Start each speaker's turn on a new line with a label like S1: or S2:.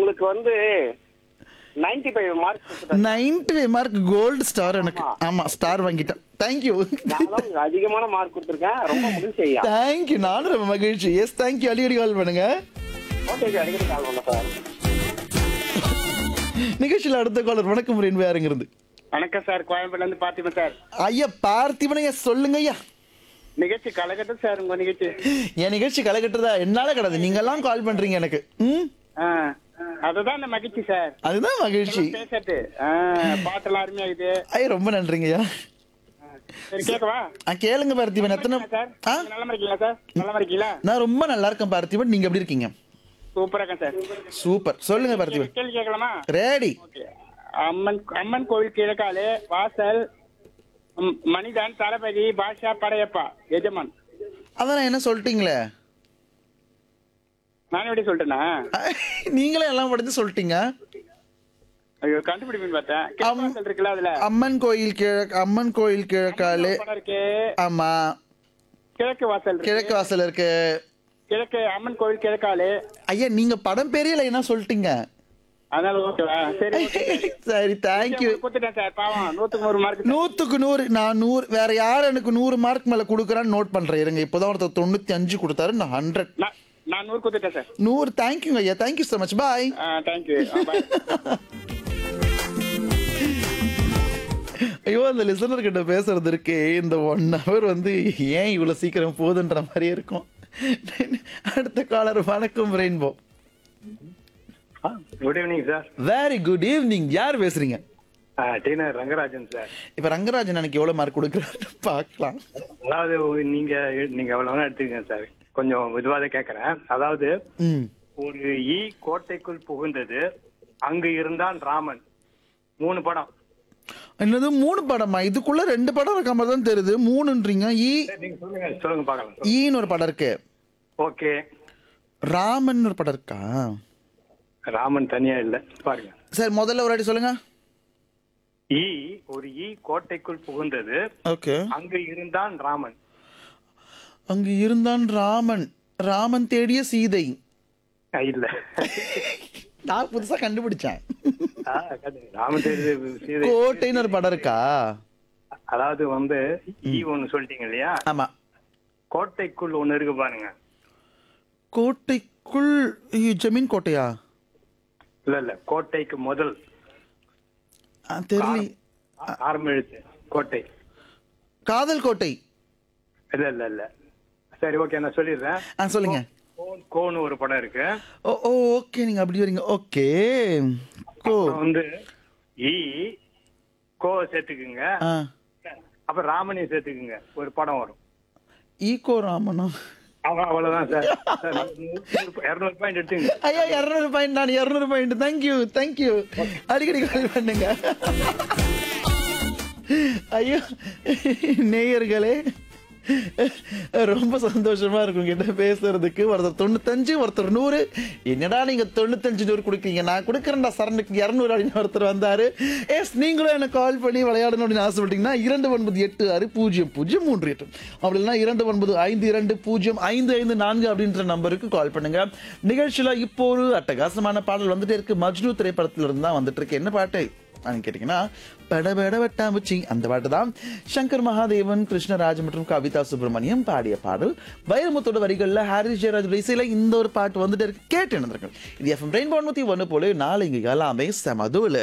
S1: உங்களுக்கு வந்து 95 five mark கொடுத்துட்டேன்
S2: நைன்டி மார்க் கோல்டு ஸ்டார் எனக்கு ஆமா ஸ்டார் வாங்கிட்டேன் தேங்க்யூ
S1: நான் தான் உங்களுக்கு அதிகமான மார்க் கொடுத்துருக்கேன் ரொம்ப மகிழ்ச்சி ஐயா
S2: தேங்க்யூ நானும் ரொம்ப மகிழ்ச்சி எஸ் தேங்க்யூ அடிக்கடி கால் பண்ணுங்க
S1: ஓகே சார் அடிக்கடி கால் பண்ண சார்
S2: நிகழ்ச்சியில் அடுத்த காலர் வணக்கம் ரெண்டு யாருங்கிறது
S1: வணக்கம் சார் கோயம்பேடுல இருந்து பார்த்திபன் சார்
S2: ஐயா பார்த்திபனையா சொல்லுங்க ஐயா
S1: நிகழ்ச்சி கலகட்டும் சார் உங்க நிகழ்ச்சி
S2: என் நிகழ்ச்சி களைகட்டுறதா என்னால கிடையாது நீங்க எல்லாம் கால் பண்றீங்க எனக்கு ம்
S1: ஆ, அதுதான் இந்த மகிழ்ச்சி சார்
S2: அதுதான் மகிழ்ச்சி
S1: பேசட்டு ஆ, பாட்டெல்லாம் அருமையா இது
S2: ஐயா ரொம்ப நன்றிங்க ஐயா
S1: சரி கேட்கவா
S2: ஆ கேளுங்க பார்த்திபன் எத்தனை
S1: சார்
S2: ஆ
S1: நீங்க நலமா இருக்கீங்களா சார் நலமா இருக்கீங்களா
S2: நான் ரொம்ப நல்லா இருக்கேன் பார்த்திபன் நீங்க எப்படி இருக்கீங்க
S1: சூப்பரா இருக்கேன் சார்
S2: சூப்பர் சொல்லுங்க பார்த்திபன்
S1: கேள்வி கேட்கலாமா
S2: ரெடி
S1: ஓகே அம்மன் அம்மன் கோவில் கிழக்காலே வாசல் ம், மனிதன் தளபதி பாஷா படையப்பா எஜமான்
S2: அதான் நான் என்ன சொல்லிட்டீங்களே
S1: நான் எப்படி சொல்லிட்டேனா
S2: நீங்களே எல்லாம் படிச்சு சொல்லிட்டீங்க
S1: ஐயோ கண்டுபிடிப்புன்னு பார்த்தேன் கிழக்கு வாசல் இருக்குல்ல அதுல
S2: அம்மன் கோயில் கிழக்கு அம்மன் கோயில் கிழக்காலே
S1: படம் இருக்கு
S2: ஆமா
S1: கிழக்கு வாசல் இருக்கு
S2: கிழக்கு வாசல் இருக்கு
S1: கிழக்கு அம்மன் கோவில் கிழக்காலே
S2: ஐயா நீங்க படம் பேரே இல்லை என்ன சொல்லிட்டீங்க
S1: அதனால ஓகேவா சரி okay.
S2: சரி தேங்க்யூ
S1: கொடுத்துட்டேன் சார் பாவம் நூத்துக்கு நூறு மார்க்
S2: நூத்துக்கு நூறு நான் நூறு வேற யார் எனக்கு நூறு மார்க் மேல கொடுக்குறான்னு நோட் பண்றேன் இருங்க இப்போதான் ஒருத்தர் தொண்ணூத்தி அஞ்சு கொடுத்தாரு நான் ஹண்ட்ரட்
S1: நான் நான் நூறு கொடுத்துட்டேன் சார்
S2: நூறு தேங்க்யூங்க ஐயா thank you so much bye
S1: thank you bye
S2: ஐயோ அந்த லிசனர் கிட்ட பேசுறது இருக்கே இந்த ஒன் ஹவர் வந்து ஏன் இவ்வளவு சீக்கிரம் போகுதுன்ற மாதிரியே இருக்கும் அடுத்த காலர் வணக்கம் rainbow
S3: good evening sir
S2: very good evening யார் பேசுறீங்க
S3: டீனர் ரங்கராஜன் சார்
S2: இப்ப ரங்கராஜன் எனக்கு எவ்வளவு மார்க் கொடுக்குறாரு பார்க்கலாம்
S3: அதாவது நீங்க நீங்க எவ்வளவு எடுத்துக்கங்க சார் கொஞ்சம் மெதுவாக கேட்கறேன் அதாவது
S2: ம்
S3: ஒரு ஈ கோட்டைக்குள் புகுந்தது அங்கு இருந்தான் ராமன் மூணு படம்
S2: என்னது மூணு படமா இதுக்குள்ள ரெண்டு படம் இருக்க மாதிரி தான் தெரியுது மூணுன்றீங்க ஈ
S3: சரி, நீங்க சொல்லுங்க சொல்லுங்க பார்க்கலாம்
S2: ஈன்னு ஒரு படம் இருக்கு
S3: ஓகே
S2: ராமன் ஒரு படம் இருக்கா
S3: ராமன் தனியா இல்ல பாருங்க
S2: சரி முதல்ல ஒரு வாட்டி சொல்லுங்க
S3: ஈ ஒரு ஈ கோட்டைக்குள் புகுந்தது
S2: ஓகே
S3: அங்கு இருந்தான் ராமன்
S2: அங்கு இருந்தான் ராமன் ராமன் தேடிய சீதை
S3: ஆ, இல்ல
S2: நான் புதுசா கண்டுபிடிச்சேன்
S3: ஆ, கண்டு- ராமன் தெரியுது சீதை.
S2: கோட்டைன்னு ஒரு படம் இருக்கா
S3: அதாவது வந்து ஈ ஒண்ணு சொல்லிட்டீங்க இல்லையா
S2: ஆமா
S3: கோட்டைக்குள் ஒண்ணு இருக்கு பாருங்க
S2: கோட்டைக்குள் ஐயோ, ஜமீன் கோட்டையா
S3: இல்ல இல்ல கோட்டைக்கு முதல்
S2: ஆ, தெரியல
S3: ஆரம்ப எழுத்து கோட்டை
S2: காதல் கோட்டை
S3: இல்ல இல்ல இல்ல சரி ஓகே நான் சொல்லிடுறேன்
S2: ஆ சொல்லுங்க
S3: கோன் கோன்னு ஒரு படம் இருக்கு
S2: ஓ ஓ ஓகே நீங்க அப்படி வரீங்க ஓகே கோ
S3: அப்புறம் வந்து ஈ கோ சேர்த்துக்குங்க
S2: ஆ
S3: அப்புறம் ராமனையும் சேர்த்துக்குங்க ஒரு படம் வரும்
S2: ஈகோ ராமனா
S3: அவ- அவ்வளவுதான் சார் சார், இருநூறு பாயிண்ட் எடுத்துங்க
S2: ஐயா இரநூறு பாயிண்ட் நான் இரநூறு பாயிண்ட் தேங்க்யூ தேங்க்யூ அடிக்கடி கால் பண்ணுங்க ஐயோ நேயர்களே ரொம்ப சந்தோஷமா இருக்கும் கிட்ட பேசுறதுக்கு ஒருத்தர் தொண்ணூத்தஞ்சு ஒருத்தர் நூறு என்னடா நீங்க தொண்ணூத்தஞ்சு நூறு கொடுக்கீங்க நான் கொடுக்குறேன்டா சரணுக்கு இரநூறு அப்படின்னு ஒருத்தர் வந்தாரு எஸ் நீங்களும் எனக்கு கால் பண்ணி விளையாடணும் அப்படின்னு ஆசைப்பட்டீங்கன்னா இரண்டு ஒன்பது எட்டு ஆறு பூஜ்ஜியம் பூஜ்ஜியம் மூன்று எட்டு அப்படி இல்லைன்னா இரண்டு ஒன்பது ஐந்து இரண்டு பூஜ்ஜியம் ஐந்து ஐந்து நான்கு அப்படின்ற நம்பருக்கு கால் பண்ணுங்க நிகழ்ச்சியில இப்போ ஒரு அட்டகாசமான பாடல் வந்துட்டே இருக்கு மஜ்னு திரைப்படத்துல இருந்து தான் வந்துட்டு இருக்கு என்ன பாட்டு அப்படின்னு கேட்டீங்கன்னா படபட வட்டாம்பூச்சி அந்த பாட்டு தான் சங்கர் மகாதேவன் கிருஷ்ணராஜ் மற்றும் கவிதா சுப்பிரமணியம் பாடிய பாடல் வைரமுத்தோட வரிகள்ல ஹாரிஸ் ஜெயராஜ் இசையில இந்த ஒரு பாட்டு வந்துட்டு இருக்கு கேட்டு நடந்திருக்கும் இது எஃப்எம் ரெயின்போ நூத்தி ஒன்று போல நாளைங்க எல்லாமே செமதுல